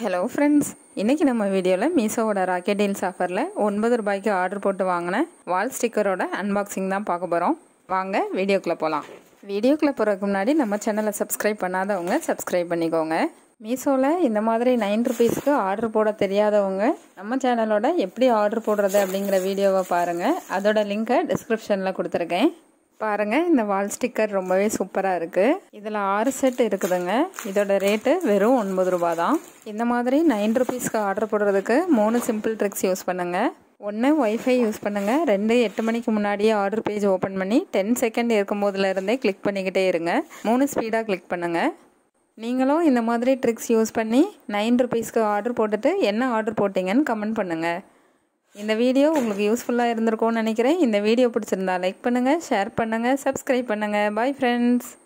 hello friends இன்றைக்கி நம்ம வீடியோவில் மீஷோவோட ராக்கெட் டீல்ஸ் ஆஃபரில் ஒன்பது ரூபாய்க்கு ஆர்டர் போட்டு வாங்கின வால் ஸ்டிக்கரோட அன்பாக்சிங் தான் பார்க்க போகிறோம் வாங்க வீடியோக்குள்ளே போகலாம் வீடியோக்குள்ளே போகிறதுக்கு முன்னாடி நம்ம சேனலை சப்ஸ்கிரைப் பண்ணாதவங்க சப்ஸ்கிரைப் பண்ணிக்கோங்க மீஷோவில் இந்த மாதிரி நைன் ருபீஸ்க்கு ஆர்டர் போட தெரியாதவங்க நம்ம சேனலோட எப்படி ஆர்டர் போடுறது அப்படிங்கிற வீடியோவை பாருங்கள் அதோட லிங்க்கை டிஸ்கிரிப்ஷனில் கொடுத்துருக்கேன் பாருங்கள் இந்த வால் ஸ்டிக்கர் ரொம்பவே சூப்பராக இருக்குது இதில் ஆறு செட் இருக்குதுங்க இதோட ரேட்டு வெறும் ஒன்பது ரூபா தான் இந்த மாதிரி நைன் ருபீஸ்க்கு ஆர்டர் போடுறதுக்கு மூணு சிம்பிள் ட்ரிக்ஸ் யூஸ் பண்ணுங்கள் ஒன்று ஒய்ஃபை யூஸ் பண்ணுங்கள் ரெண்டு எட்டு மணிக்கு முன்னாடியே ஆர்டர் பேஜ் ஓப்பன் பண்ணி டென் செகண்ட் இருக்கும்போதுலேருந்தே கிளிக் பண்ணிக்கிட்டே இருங்க மூணு ஸ்பீடாக கிளிக் பண்ணுங்கள் நீங்களும் இந்த மாதிரி ட்ரிக்ஸ் யூஸ் பண்ணி நைன் ருபீஸ்க்கு ஆர்டர் போட்டுட்டு என்ன ஆர்டர் போட்டிங்கன்னு கமெண்ட் பண்ணுங்கள் இந்த வீடியோ உங்களுக்கு யூஸ்ஃபுல்லாக இருந்திருக்கும்னு நினைக்கிறேன் இந்த வீடியோ பிடிச்சிருந்தா லைக் பண்ணுங்கள் ஷேர் பண்ணுங்கள் சப்ஸ்கிரைப் பண்ணுங்கள் பாய் ஃப்ரெண்ட்ஸ்